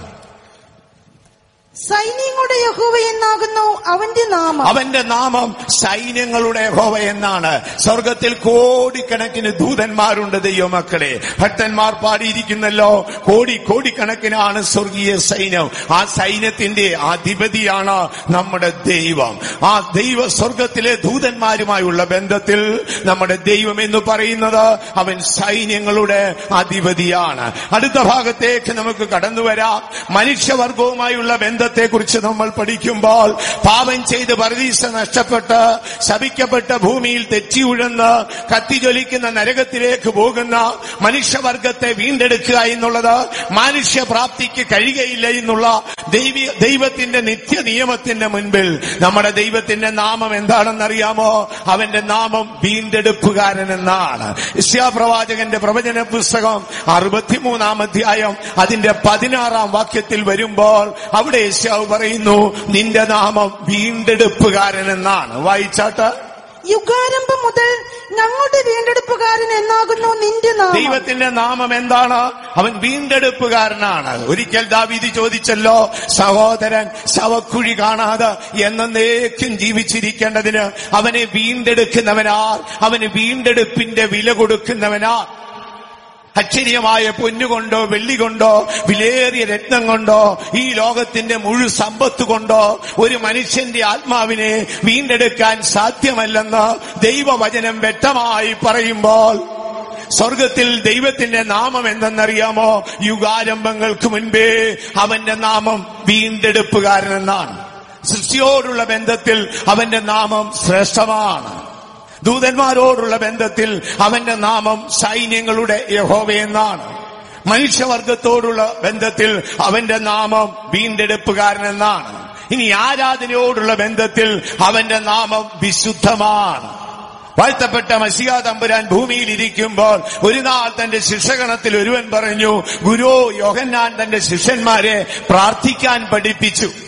സൈന്യങ്ങളുടെ യഹോവ എന്നാകുന്നു അവന്റെ നാമം അവന്റെ നാമം സൈന്യങ്ങളുടെ യഹോവ എന്നാണ് സ്വർഗത്തിൽ കോടിക്കണക്കിന് ദൂതന്മാരുണ്ട് ദൈവമക്കളെ ഭക്തന്മാർ പാടിയിരിക്കുന്നല്ലോ കോടി കോടിക്കണക്കിനാണ് സ്വർഗീയ സൈന്യം ആ സൈന്യത്തിന്റെ അധിപതിയാണ് നമ്മുടെ ദൈവം ആ ദൈവ സ്വർഗത്തിലെ ദൂതന്മാരുമായുള്ള ബന്ധത്തിൽ നമ്മുടെ ദൈവം എന്ന് പറയുന്നത് അവൻ സൈന്യങ്ങളുടെ അധിപതിയാണ് അടുത്ത ഭാഗത്തേക്ക് നമുക്ക് കടന്നു വരാം മനുഷ്യവർഗവുമായുള്ള ബന്ധത്തെ കുറിച്ച് നമ്മൾ പഠിക്കുമ്പോൾ പാപം ചെയ്ത് പരദീസ നഷ്ടപ്പെട്ട് ശപിക്കപ്പെട്ട ഭൂമിയിൽ തെറ്റി ഉഴന്ന് കത്തിജ്വലിക്കുന്ന നരകത്തിലേക്ക് പോകുന്ന മനുഷ്യവർഗത്തെ വീണ്ടെടുക്കുക എന്നുള്ളത് മനുഷ്യപ്രാപ്തിക്ക് കഴിയുകയില്ല എന്നുള്ള ദൈവി ദൈവത്തിന്റെ നിത്യ നിയമത്തിന്റെ മുൻപിൽ നമ്മുടെ ദൈവത്തിന്റെ നാമം എന്താണെന്നറിയാമോ അവന്റെ നാമം വീണ്ടെടുപ്പുകാരൻ എന്നാണ് ഇസ്യാപ്രവാചകന്റെ പ്രവചന പുസ്തകം അറുപത്തിമൂന്നാം അധ്യായം അതിന്റെ പതിനാറാം വാക്യത്തിൽ വരുമ്പോൾ അവിടെ യേശാവ് പറയുന്നു നിന്റെ നാമം വീണ്ടെടുപ്പുകാരൻ എന്നാണ് വായിച്ചാട്ട് യുഗാരംഭം മുതൽ ഞങ്ങളുടെ വീണ്ടെടുപ്പുകാരൻ എന്നാകുന്നു നിന്റെ നാമം ദൈവത്തിന്റെ നാമം എന്താണ് അവൻ വീണ്ടെടുപ്പുകാരനാണ് ഒരിക്കൽ ദാവീദ് ചോദിച്ചല്ലോ സഹോദരൻ ശവക്കുഴി കാണാതെ എന്നേക്കും ജീവിച്ചിരിക്കേണ്ടതിന് അവനെ വീണ്ടെടുക്കുന്നവനാർ അവന് വീണ്ടെടുപ്പിന്റെ വില കൊടുക്കുന്നവനാർ അക്ഷരീയമായ പൊന്നുകൊണ്ടോ വെള്ളി കൊണ്ടോ വിലേറിയ രത്നം കൊണ്ടോ ഈ ലോകത്തിന്റെ മുഴു സമ്പത്ത് കൊണ്ടോ ഒരു മനുഷ്യന്റെ ആത്മാവിനെ വീണ്ടെടുക്കാൻ സാധ്യമല്ലെന്ന് ദൈവവചനം വ്യക്തമായി പറയുമ്പോൾ സ്വർഗത്തിൽ ദൈവത്തിന്റെ നാമം എന്തെന്നറിയാമോ യുഗാരംഭങ്ങൾക്ക് മുൻപേ അവന്റെ നാമം വീണ്ടെടുപ്പുകാരൻ എന്നാണ് സൃഷ്ടിയോടുള്ള ബന്ധത്തിൽ അവന്റെ നാമം ശ്രേഷ്ഠമാണ് ദൂതന്മാരോടുള്ള ബന്ധത്തിൽ അവന്റെ നാമം സൈന്യങ്ങളുടെ യഹോവയെന്നാണ് മനുഷ്യവർഗത്തോടുള്ള ബന്ധത്തിൽ അവന്റെ നാമം വീണ്ടെടുപ്പുകാരനെന്നാണ് ഇനി ആരാധനയോടുള്ള ബന്ധത്തിൽ അവന്റെ നാമം വിശുദ്ധമാണ് വാഴ്ത്തപ്പെട്ട മസിക തമ്പുരാൻ ഭൂമിയിൽ ഇരിക്കുമ്പോൾ ഒരു നാൾ തന്റെ ശിക്ഷഗണത്തിൽ ഒരുവൻ പറഞ്ഞു ഗുരു യോഹന്നാൻ തന്റെ ശിഷ്യന്മാരെ പ്രാർത്ഥിക്കാൻ പഠിപ്പിച്ചു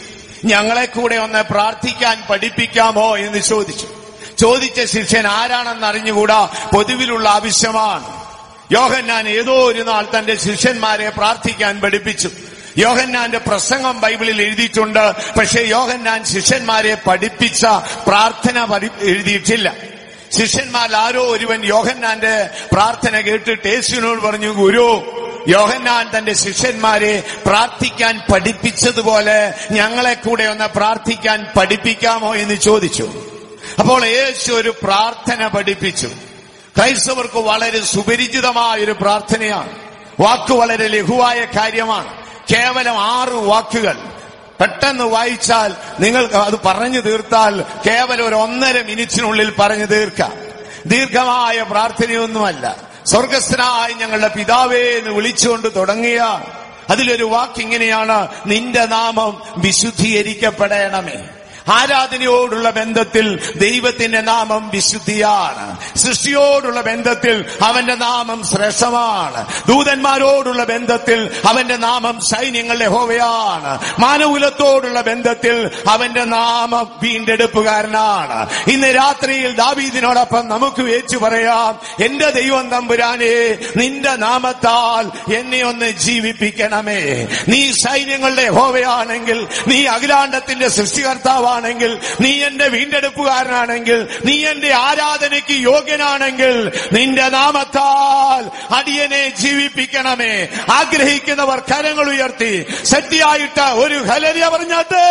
ഞങ്ങളെ കൂടെ ഒന്ന് പ്രാർത്ഥിക്കാൻ പഠിപ്പിക്കാമോ എന്ന് ചോദിച്ചു ചോദിച്ച ശിഷ്യൻ ആരാണെന്ന് അറിഞ്ഞുകൂടാ പൊതുവിലുള്ള ആവശ്യമാണ് യോഹന്നാൻ ഏതോ ഒരു നാൾ തന്റെ ശിഷ്യന്മാരെ പ്രാർത്ഥിക്കാൻ പഠിപ്പിച്ചു യോഹന്നാന്റെ പ്രസംഗം ബൈബിളിൽ എഴുതിയിട്ടുണ്ട് പക്ഷേ യോഹന്നാൻ ശിഷ്യന്മാരെ പഠിപ്പിച്ച പ്രാർത്ഥന പഠി- എഴുതിയിട്ടില്ല ശിഷ്യന്മാരിൽ ആരോ ഒരുവൻ യോഹന്നാന്റെ പ്രാർത്ഥന കേട്ടിട്ട് യേശുവിനോട് പറഞ്ഞു ഗുരു യോഹന്നാൻ തന്റെ ശിഷ്യന്മാരെ പ്രാർത്ഥിക്കാൻ പഠിപ്പിച്ചതുപോലെ ഞങ്ങളെ കൂടെ ഒന്ന് പ്രാർത്ഥിക്കാൻ പഠിപ്പിക്കാമോ എന്ന് ചോദിച്ചു അപ്പോൾ യേശു ഒരു പ്രാർത്ഥന പഠിപ്പിച്ചു ക്രൈസ്തവർക്ക് വളരെ സുപരിചിതമായ ഒരു പ്രാർത്ഥനയാണ് വാക്ക് വളരെ ലഘുവായ കാര്യമാണ് കേവലം ആറ് വാക്കുകൾ പെട്ടെന്ന് വായിച്ചാൽ നിങ്ങൾ അത് പറഞ്ഞു തീർത്താൽ കേവലം ഒരു ഒന്നര മിനിറ്റിനുള്ളിൽ പറഞ്ഞു തീർക്കാം ദീർഘമായ പ്രാർത്ഥനയൊന്നുമല്ല സ്വർഗസ്ഥനായ ഞങ്ങളുടെ പിതാവേ എന്ന് വിളിച്ചുകൊണ്ട് തുടങ്ങിയ അതിലൊരു വാക്ക് ഇങ്ങനെയാണ് നിന്റെ നാമം വിശുദ്ധീകരിക്കപ്പെടണമേ ആരാധനയോടുള്ള ബന്ധത്തിൽ ദൈവത്തിന്റെ നാമം വിശുദ്ധിയാണ് സൃഷ്ടിയോടുള്ള ബന്ധത്തിൽ അവന്റെ നാമം ശ്രേഷ്ഠമാണ് ദൂതന്മാരോടുള്ള ബന്ധത്തിൽ അവന്റെ നാമം സൈന്യങ്ങളുടെ ഹോവയാണ് മാനകുലത്തോടുള്ള ബന്ധത്തിൽ അവന്റെ നാമം വീണ്ടെടുപ്പുകാരനാണ് ഇന്ന് രാത്രിയിൽ ദാവീദിനോടൊപ്പം നമുക്ക് വേച്ചു പറയാം എന്റെ ദൈവം തമ്പുരാനെ നിന്റെ നാമത്താൽ എന്നെ ഒന്ന് ജീവിപ്പിക്കണമേ നീ സൈന്യങ്ങളുടെ ഹോവയാണെങ്കിൽ നീ അഖിലാണ്ടത്തിന്റെ സൃഷ്ടികർത്താവാണെങ്കിൽ നീ എന്റെ വീണ്ടെടുപ്പുകാരനാണെങ്കിൽ നീ എന്റെ ആരാധനയ്ക്ക് യോഗ്യനാണെങ്കിൽ നിന്റെ നാമത്താൽ അടിയനെ ജീവിപ്പിക്കണമേ ആഗ്രഹിക്കുന്നവർ കരങ്ങൾ ഉയർത്തി ശക്തിയായിട്ട് ഒരു ഹലരിയ പറഞ്ഞാട്ട്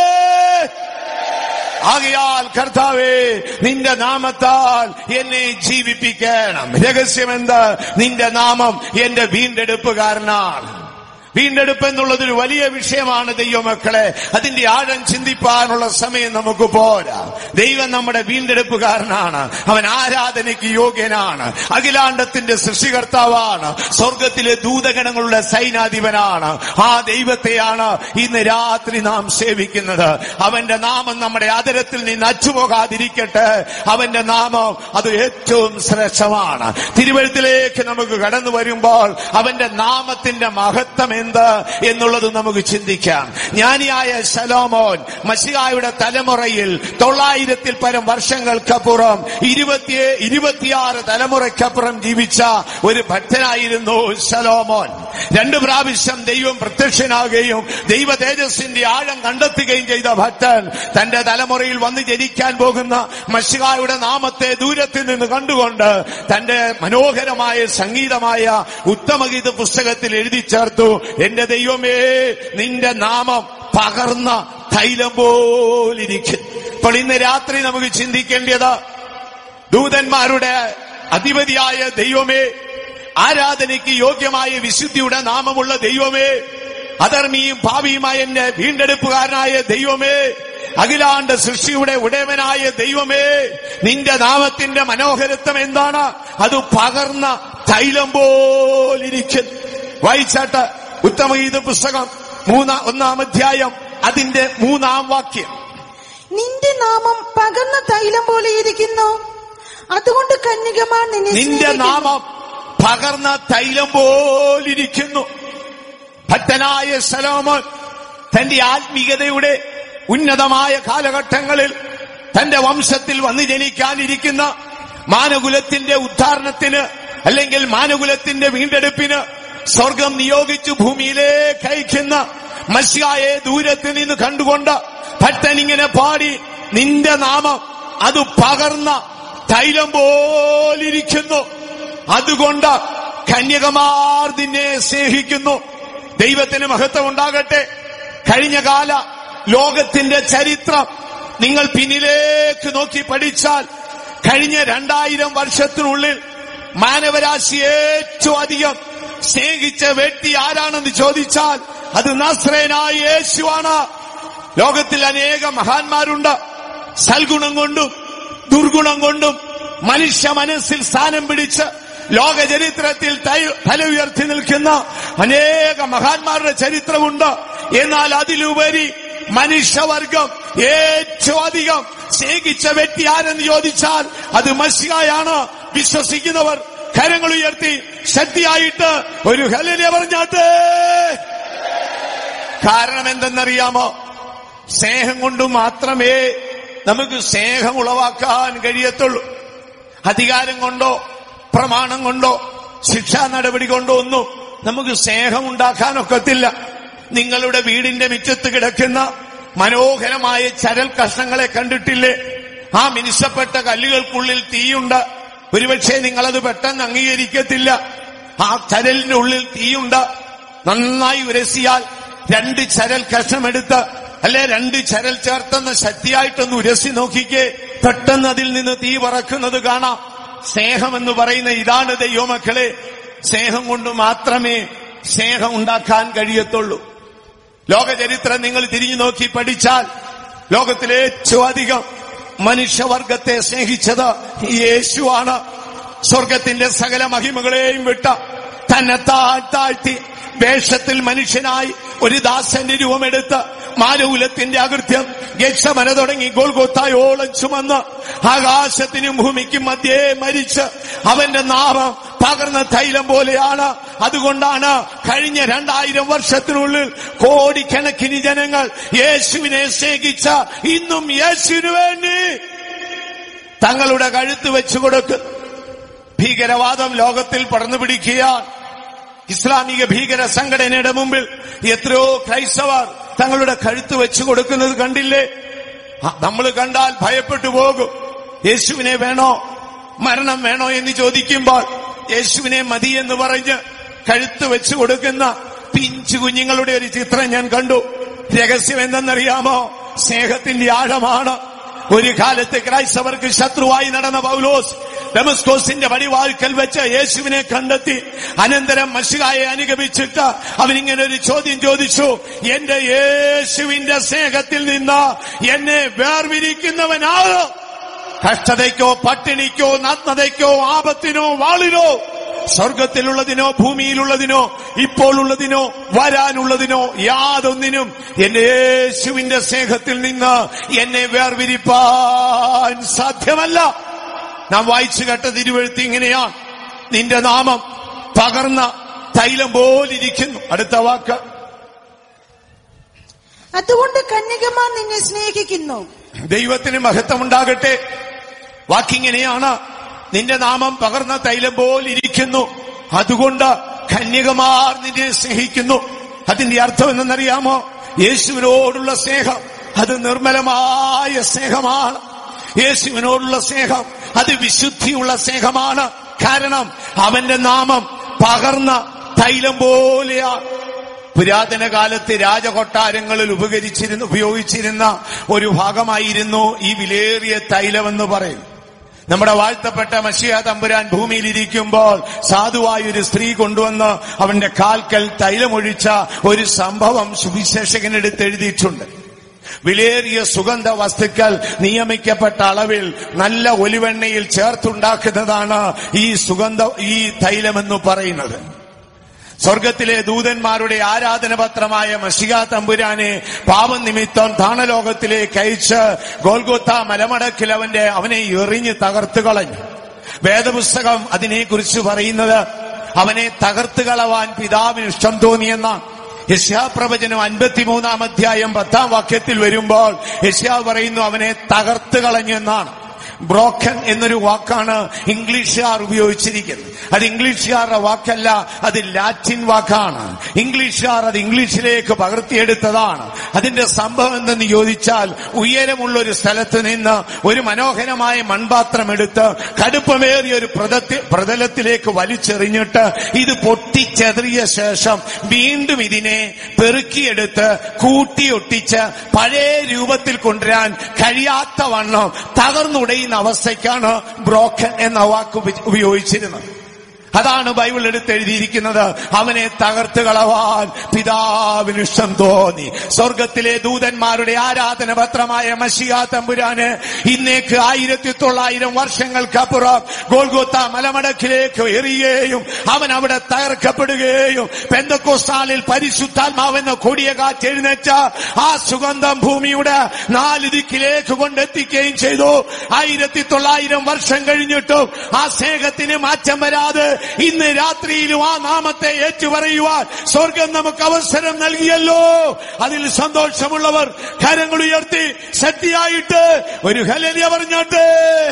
ആകയാൽ കർത്താവേ നിന്റെ നാമത്താൽ എന്നെ ജീവിപ്പിക്കണം രഹസ്യമെന്ത് നിന്റെ നാമം എന്റെ വീണ്ടെടുപ്പുകാരനാണ് വീണ്ടെടുപ്പ് എന്നുള്ളതൊരു വലിയ വിഷയമാണ് ദൈവമക്കളെ അതിന്റെ ആഴം ചിന്തിപ്പാനുള്ള സമയം നമുക്ക് പോരാ ദൈവം നമ്മുടെ വീണ്ടെടുപ്പുകാരനാണ് അവൻ ആരാധനയ്ക്ക് യോഗ്യനാണ് അഖിലാണ്ടത്തിന്റെ സൃഷ്ടികർത്താവാണ് സ്വർഗത്തിലെ ദൂതഗണങ്ങളുടെ സൈനാധിപനാണ് ആ ദൈവത്തെയാണ് ഇന്ന് രാത്രി നാം സേവിക്കുന്നത് അവന്റെ നാമം നമ്മുടെ ആദരത്തിൽ നിന്ന് അച്ചുപോകാതിരിക്കട്ടെ അവന്റെ നാമം അത് ഏറ്റവും ശ്രേഷ്ഠമാണ് തിരുവഴുത്തിലേക്ക് നമുക്ക് കടന്നു വരുമ്പോൾ അവന്റെ നാമത്തിന്റെ മഹത്വം എന്ത് എന്നുള്ളത് നമുക്ക് ചിന്തിക്കാം ജ്ഞാനിയായ ശലോമോൻ മഷികായുടെ തലമുറയിൽ തൊള്ളായിരത്തിൽ പരം വർഷങ്ങൾക്കപ്പുറം ഇരുപത്തി ഇരുപത്തിയാറ് തലമുറയ്ക്കപ്പുറം ജീവിച്ച ഒരു ഭക്തനായിരുന്നു ശലോമോൻ രണ്ടു പ്രാവശ്യം ദൈവം പ്രത്യക്ഷനാകുകയും ദൈവ തേജസ്സിന്റെ ആഴം കണ്ടെത്തുകയും ചെയ്ത ഭക്തൻ തന്റെ തലമുറയിൽ വന്ന് ജനിക്കാൻ പോകുന്ന മഷികായുടെ നാമത്തെ ദൂരത്തിൽ നിന്ന് കണ്ടുകൊണ്ട് തന്റെ മനോഹരമായ സംഗീതമായ ഉത്തമഗീത പുസ്തകത്തിൽ എഴുതി ചേർത്തു എന്റെ ദൈവമേ നിന്റെ നാമം പകർന്ന തൈലം പോലിരിക്കും അപ്പോൾ ഇന്ന് രാത്രി നമുക്ക് ചിന്തിക്കേണ്ടത് ദൂതന്മാരുടെ അധിപതിയായ ദൈവമേ ആരാധനയ്ക്ക് യോഗ്യമായ വിശുദ്ധിയുടെ നാമമുള്ള ദൈവമേ അധർമ്മിയും ഭാവിയുമായ എന്നെ വീണ്ടെടുപ്പുകാരനായ ദൈവമേ അഖിലാണ്ട സൃഷ്ടിയുടെ ഉടയവനായ ദൈവമേ നിന്റെ നാമത്തിന്റെ മനോഹരത്വം എന്താണ് അത് പകർന്ന തൈലം പോലിരിക്കും വായിച്ചാട്ട് ഉത്തമഗീത പുസ്തകം മൂന്നാം ഒന്നാം അധ്യായം അതിന്റെ മൂന്നാം വാക്യം നിന്റെ നാമം പകർന്ന തൈലം പോലെ ഇരിക്കുന്നു അതുകൊണ്ട് കന്യകമാർ നിന്നെ നിന്റെ സ്നേഹിക്കുന്നു. നാമം പകർന്ന തൈലം പോലിരിക്കുന്നു ഭക്തനായ സലോമോൻ തന്റെ ആത്മീയതയുടെ ഉന്നതമായ കാലഘട്ടങ്ങളിൽ തന്റെ വംശത്തിൽ വന്നു ജനിക്കാനിരിക്കുന്ന മാനകുലത്തിന്റെ ഉദ്ധാരണത്തിന് അല്ലെങ്കിൽ മാനകുലത്തിന്റെ വീണ്ടെടുപ്പിന് സ്വർഗം നിയോഗിച്ചു ഭൂമിയിലേക്ക് അയക്കുന്ന മസ്യായെ ദൂരത്തിൽ നിന്ന് കണ്ടുകൊണ്ട് ഭക്തൻ ഇങ്ങനെ പാടി നിന്റെ നാമം അത് പകർന്ന തൈലം പോലിരിക്കുന്നു അതുകൊണ്ട് കന്യകമാർ നിന്നെ സ്നേഹിക്കുന്നു ദൈവത്തിന് മഹത്വം ഉണ്ടാകട്ടെ കഴിഞ്ഞ കാല ലോകത്തിന്റെ ചരിത്രം നിങ്ങൾ പിന്നിലേക്ക് നോക്കി പഠിച്ചാൽ കഴിഞ്ഞ രണ്ടായിരം വർഷത്തിനുള്ളിൽ മാനവരാശി ഏറ്റവും അധികം സ്നേഹിച്ച വ്യക്തി ആരാണെന്ന് ചോദിച്ചാൽ അത് നസ്രേനായ യേശുവാണ് ലോകത്തിൽ അനേകം മഹാന്മാരുണ്ട് സൽഗുണം കൊണ്ടും ദുർഗുണം കൊണ്ടും മനുഷ്യ മനസ്സിൽ സ്ഥാനം പിടിച്ച് ലോക ചരിത്രത്തിൽ തൈ- തല ഉയർത്തി നിൽക്കുന്ന അനേക മഹാന്മാരുടെ ചരിത്രമുണ്ട് എന്നാൽ അതിലുപരി മനുഷ്യവർഗം ഏറ്റവും അധികം സ്നേഹിച്ച വ്യക്തി ആരെന്ന് ചോദിച്ചാൽ അത് മസികായാണ് വിശ്വസിക്കുന്നവർ കരങ്ങൾ ഉയർത്തി ശക്തിയായിട്ട് ഒരു ഹലിനെ പറഞ്ഞാട്ട് കാരണം എന്തെന്നറിയാമോ സ്നേഹം കൊണ്ട് മാത്രമേ നമുക്ക് സ്നേഹം ഉളവാക്കാൻ കഴിയത്തുള്ളൂ അധികാരം കൊണ്ടോ പ്രമാണം കൊണ്ടോ ശിക്ഷാ നടപടി കൊണ്ടോ ഒന്നും നമുക്ക് സ്നേഹം ഉണ്ടാക്കാനൊക്കത്തില്ല നിങ്ങളുടെ വീടിന്റെ മുറ്റത്ത് കിടക്കുന്ന മനോഹരമായ ചരൽ കഷ്ണങ്ങളെ കണ്ടിട്ടില്ലേ ആ മിനുസപ്പെട്ട കല്ലുകൾക്കുള്ളിൽ തീയുണ്ട് ഒരുപക്ഷെ നിങ്ങളത് പെട്ടെന്ന് അംഗീകരിക്കത്തില്ല ആ ചരലിന്റെ ഉള്ളിൽ തീയുണ്ട് നന്നായി ഉരസിയാൽ രണ്ട് ചരൽ കഷ്ണമെടുത്ത് അല്ലെ രണ്ട് ചരൽ ചേർത്തെന്ന് ശക്തിയായിട്ടൊന്ന് ഉരസി നോക്കിക്കേ പെട്ടെന്ന് അതിൽ നിന്ന് തീ പറക്കുന്നത് കാണാം സ്നേഹം എന്ന് പറയുന്ന ഇതാണ് ദൈവമക്കളെ സ്നേഹം കൊണ്ട് മാത്രമേ സ്നേഹം ഉണ്ടാക്കാൻ കഴിയത്തുള്ളൂ ലോകചരിത്രം നിങ്ങൾ തിരിഞ്ഞു നോക്കി പഠിച്ചാൽ ലോകത്തിലെ ഏറ്റവും അധികം മനുഷ്യവർഗത്തെ സ്നേഹിച്ചത് യേശുവാണ് സ്വർഗത്തിന്റെ സകല മഹിമകളെയും വിട്ട തന്നെ താഴ് താഴ്ത്തി വേഷത്തിൽ മനുഷ്യനായി ഒരു ദാസന്റെ രൂപമെടുത്ത് മാലൂലത്തിന്റെ അകൃത്യം ഗക്ഷമന തുടങ്ങി ഗോൽഗോത്തായോളം ചുമന്ന് ആകാശത്തിനും ഭൂമിക്കും മധ്യേ മരിച്ച് അവന്റെ നാമം പകർന്ന തൈലം പോലെയാണ് അതുകൊണ്ടാണ് കഴിഞ്ഞ രണ്ടായിരം വർഷത്തിനുള്ളിൽ കോടിക്കണക്കിന് ജനങ്ങൾ യേശുവിനെ സ്നേഹിച്ച ഇന്നും യേശുവിന് വേണ്ടി തങ്ങളുടെ കഴുത്ത് വെച്ചു കൊടുക്കും ഭീകരവാദം ലോകത്തിൽ പടർന്നു പിടിക്കുകയാണ് ഇസ്ലാമിക ഭീകര സംഘടനയുടെ മുമ്പിൽ എത്രയോ ക്രൈസ്തവർ തങ്ങളുടെ കഴുത്ത് വെച്ചു കൊടുക്കുന്നത് കണ്ടില്ലേ നമ്മൾ കണ്ടാൽ ഭയപ്പെട്ടു പോകും യേശുവിനെ വേണോ മരണം വേണോ എന്ന് ചോദിക്കുമ്പോൾ യേശുവിനെ മതി എന്ന് പറഞ്ഞ് കഴുത്ത് വെച്ചു കൊടുക്കുന്ന പിഞ്ചു കുഞ്ഞുങ്ങളുടെ ഒരു ചിത്രം ഞാൻ കണ്ടു രഹസ്യം എന്തെന്നറിയാമോ സ്നേഹത്തിന്റെ ആഴമാണ് ഒരു കാലത്ത് ക്രൈസ്തവർക്ക് ശത്രുവായി നടന്ന പൗലോസ് ഡെമസ്കോസിന്റെ വടിവാഴ്ക്കൽ വെച്ച് യേശുവിനെ കണ്ടെത്തി അനന്തരം മഷികായെ അനുഗമിച്ചിട്ട് അവനിങ്ങനെ ഒരു ചോദ്യം ചോദിച്ചു എന്റെ യേശുവിന്റെ സ്നേഹത്തിൽ നിന്ന് എന്നെ വേർതിരിക്കുന്നവനാണ് കഷ്ടതയ്ക്കോ പട്ടിണിക്കോ നഗ്നതയ്ക്കോ ആപത്തിനോ വാളിനോ സ്വർഗത്തിലുള്ളതിനോ ഭൂമിയിലുള്ളതിനോ ഇപ്പോൾ ഉള്ളതിനോ വരാനുള്ളതിനോ യാതൊന്നിനും എന്റെ യേശുവിന്റെ സ്നേഹത്തിൽ നിന്ന് എന്നെ വേർതിരിപ്പാൻ സാധ്യമല്ല നാം വായിച്ചു കേട്ട തിരുവഴുത്തി ഇങ്ങനെയാണ് നിന്റെ നാമം പകർന്ന തൈലം പോലിരിക്കുന്നു അടുത്ത വാക്ക് അതുകൊണ്ട് കന്യകമാർ നിന്നെ സ്നേഹിക്കുന്നു ദൈവത്തിന് മഹത്വമുണ്ടാകട്ടെ വാക്കിങ്ങനെയാണ് നിന്റെ നാമം പകർന്ന തൈലം പോലിരിക്കുന്നു അതുകൊണ്ട് കന്യകമാർ നിന്നെ സ്നേഹിക്കുന്നു അതിന്റെ അർത്ഥം എന്തെന്നറിയാമോ യേശുവിനോടുള്ള സ്നേഹം അത് നിർമ്മലമായ സ്നേഹമാണ് യേശുവിനോടുള്ള സ്നേഹം അത് വിശുദ്ധിയുള്ള സ്നേഹമാണ് കാരണം അവന്റെ നാമം പകർന്ന തൈലം പോലെയാണ് പുരാതന കാലത്ത് രാജകൊട്ടാരങ്ങളിൽ ഉപകരിച്ചിരുന്ന ഉപയോഗിച്ചിരുന്ന ഒരു ഭാഗമായിരുന്നു ഈ വിലേറിയ തൈലമെന്ന് പറയും നമ്മുടെ വാഴ്ത്തപ്പെട്ട മഷിയ തമ്പുരാൻ ഭൂമിയിലിരിക്കുമ്പോൾ സാധുവായ ഒരു സ്ത്രീ കൊണ്ടുവന്ന് അവന്റെ കാൽക്കൽ തൈലമൊഴിച്ച ഒരു സംഭവം സുവിശേഷകനെടുത്ത് എഴുതിയിട്ടുണ്ട് വിലേറിയ സുഗന്ധ വസ്തുക്കൾ നിയമിക്കപ്പെട്ട അളവിൽ നല്ല ഒലിവെണ്ണയിൽ ചേർത്തുണ്ടാക്കുന്നതാണ് ഈ സുഗന്ധ ഈ തൈലമെന്ന് പറയുന്നത് സ്വർഗത്തിലെ ദൂതന്മാരുടെ ആരാധനപത്രമായ മഷിക തമ്പുരാനെ പാപം നിമിത്തം താണലോകത്തിലേക്ക് അയച്ച് ഗോൽഗോത്ത മലമടക്കിൽ അവന്റെ അവനെ എറിഞ്ഞ് തകർത്തു കളഞ്ഞു വേദപുസ്തകം അതിനെക്കുറിച്ച് പറയുന്നത് അവനെ തകർത്തു കളവാൻ പിതാവിന് ഇഷ്ടം തോന്നിയെന്നാണ് യശ്യാപ്രവചനം അൻപത്തിമൂന്നാം അധ്യായം പത്താം വാക്യത്തിൽ വരുമ്പോൾ യശ്യാ പറയുന്നു അവനെ തകർത്ത് കളഞ്ഞെന്നാണ് ബ്രോക്കൻ എന്നൊരു വാക്കാണ് ഇംഗ്ലീഷുകാർ ഉപയോഗിച്ചിരിക്കുന്നത് അത് ഇംഗ്ലീഷുകാരുടെ വാക്കല്ല അത് ലാറ്റിൻ വാക്കാണ് ഇംഗ്ലീഷുകാർ അത് ഇംഗ്ലീഷിലേക്ക് പകർത്തിയെടുത്തതാണ് അതിന്റെ സംഭവം എന്തെന്ന് ചോദിച്ചാൽ ഉയരമുള്ള ഒരു സ്ഥലത്ത് നിന്ന് ഒരു മനോഹരമായ മൺപാത്രം എടുത്ത് കടുപ്പമേറിയ ഒരു പ്രതത്തി പ്രതലത്തിലേക്ക് വലിച്ചെറിഞ്ഞിട്ട് ഇത് പൊട്ടിച്ചെതറിയ ശേഷം വീണ്ടും ഇതിനെ പെറുക്കിയെടുത്ത് കൂട്ടിയൊട്ടിച്ച് പഴയ രൂപത്തിൽ കൊണ്ടുവരാൻ കഴിയാത്ത വണ്ണം തകർന്നുടയുന്ന അവസ്ഥയ്ക്കാണ് ബ്രോക്കൻ എന്ന വാക്ക് ഉപ- ഉപയോഗിച്ചിരുന്നത് അതാണ് ബൈബിൾ എടുത്ത് എഴുതിയിരിക്കുന്നത് അവനെ തകർത്ത് കളവാൻ പിതാവിന് ഇഷ്ടം തോന്നി സ്വർഗത്തിലെ ദൂതന്മാരുടെ ആരാധന പത്രമായ മഷിക തമ്പുരാന് ഇന്നേക്ക് ആയിരത്തി തൊള്ളായിരം വർഷങ്ങൾക്കപ്പുറം ഗോൽഗോത്ത മലമടക്കിലേക്ക് എറിയുകയും അവൻ അവിടെ തകർക്കപ്പെടുകയും പെന്തക്കോസ്താലിൽ പരിശുദ്ധാത്മാവെന്ന കൊടിയ കാറ്റ് എഴുന്നേറ്റ ആ സുഗന്ധം ഭൂമിയുടെ നാല് ദിക്കിലേക്ക് കൊണ്ടെത്തിക്കുകയും ചെയ്തു ആയിരത്തി തൊള്ളായിരം വർഷം കഴിഞ്ഞിട്ടും ആ സ്നേഹത്തിന് മാറ്റം വരാതെ ഇന്ന് രാത്രിയിലും ആ നാമത്തെ ഏറ്റുപറയുവാൻ സ്വർഗം നമുക്ക് അവസരം നൽകിയല്ലോ അതിൽ സന്തോഷമുള്ളവർ കരങ്ങൾ ഉയർത്തി ശക്തിയായിട്ട് ഒരു ഹലരിയ പറഞ്ഞോട്ട്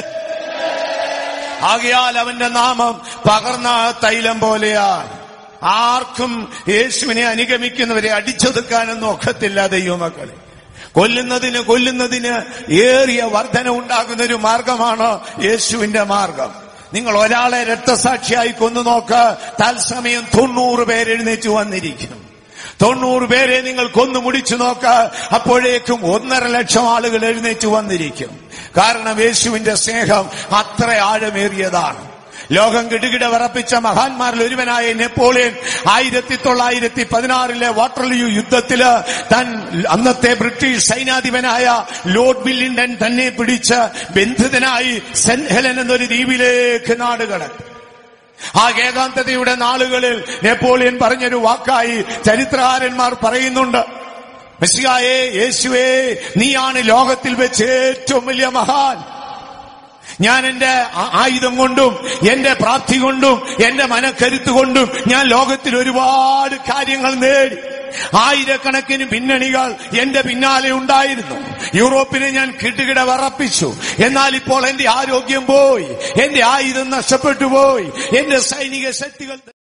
ആകയാൽ അവന്റെ നാമം പകർന്ന തൈലം പോലെയാണ് ആർക്കും യേശുവിനെ അനുഗമിക്കുന്നവരെ അടിച്ചൊതുക്കാനൊന്നും ഒക്കത്തില്ല ദൈവമക്കളെ കൊല്ലുന്നതിന് കൊല്ലുന്നതിന് ഏറിയ വർധന ഉണ്ടാകുന്ന ഒരു മാർഗമാണ് യേശുവിന്റെ മാർഗം നിങ്ങൾ ഒരാളെ രക്തസാക്ഷിയായി കൊന്നു നോക്ക് തത്സമയം തൊണ്ണൂറ് പേരെഴുന്നേറ്റ് വന്നിരിക്കും തൊണ്ണൂറ് പേരെ നിങ്ങൾ കൊന്നു മുടിച്ചു നോക്ക അപ്പോഴേക്കും ഒന്നര ലക്ഷം ആളുകൾ എഴുന്നേറ്റ് വന്നിരിക്കും കാരണം യേശുവിന്റെ സ്നേഹം അത്ര ആഴമേറിയതാണ് ലോകം കിടുകിട വിറപ്പിച്ച മഹാന്മാരിൽ ഒരുവനായ നെപ്പോളിയൻ ആയിരത്തി തൊള്ളായിരത്തി പതിനാറിലെ വാട്ടർലൂ യുദ്ധത്തില് താൻ അന്നത്തെ ബ്രിട്ടീഷ് സൈനാധിപനായ ലോർഡ് വില്ലിംഗ്ടൺ തന്നെ പിടിച്ച് ബന്ധിതനായി സെന്റ് ഹെലൻ എന്നൊരു ദ്വീപിലേക്ക് നാടുകടക്കും ആ ഏകാന്തതയുടെ നാളുകളിൽ നെപ്പോളിയൻ പറഞ്ഞൊരു വാക്കായി ചരിത്രകാരന്മാർ പറയുന്നുണ്ട് മെസ്സിയായേ യേശുവേ നീയാണ് ലോകത്തിൽ വെച്ച് ഏറ്റവും വലിയ മഹാൻ ഞാൻ എന്റെ ആ- ആയുധം കൊണ്ടും എന്റെ പ്രാപ്തി കൊണ്ടും എന്റെ മനക്കരുത്ത് കൊണ്ടും ഞാൻ ലോകത്തിൽ ഒരുപാട് കാര്യങ്ങൾ നേടി ആയിരക്കണക്കിന് പിന്നണികൾ എന്റെ പിന്നാലെ ഉണ്ടായിരുന്നു യൂറോപ്പിനെ ഞാൻ കിട്ടുകിട വിറപ്പിച്ചു എന്നാൽ ഇപ്പോൾ എന്റെ ആരോഗ്യം പോയി എന്റെ ആയുധം നഷ്ടപ്പെട്ടു പോയി എന്റെ സൈനിക ശക്തികൾ